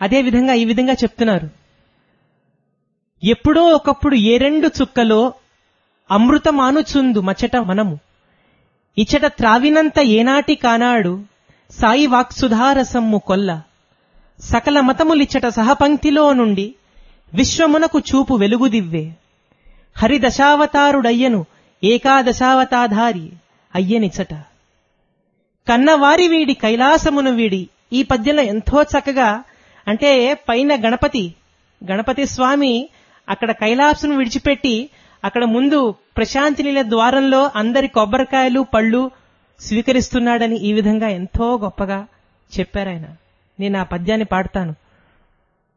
అదే విధంగా ఈ విధంగా చెప్తున్నారు ఎప్పుడో ఒకప్పుడు ఏ రెండు చుక్కలో అమృతమానుచుందు మచట మనము ఇచ్చట త్రావినంత ఏనాటి కానాడు సాయి వాక్సుధారసమ్ము కొల్ల సకల మతములిచ్చట సహపంక్తిలో నుండి విశ్వమునకు చూపు వెలుగుదివ్వే హరిదశావతారుడయ్యను ఏకాదశావతాధారి అయ్యనిచట కన్నవారి వీడి కైలాసమును వీడి ఈ పద్యంలో ఎంతో చక్కగా అంటే పైన గణపతి గణపతి స్వామి అక్కడ కైలాసను విడిచిపెట్టి అక్కడ ముందు ప్రశాంతి నీల ద్వారంలో అందరి కొబ్బరికాయలు పళ్ళు స్వీకరిస్తున్నాడని ఈ విధంగా ఎంతో గొప్పగా చెప్పారాయన నేను ఆ పద్యాన్ని పాడతాను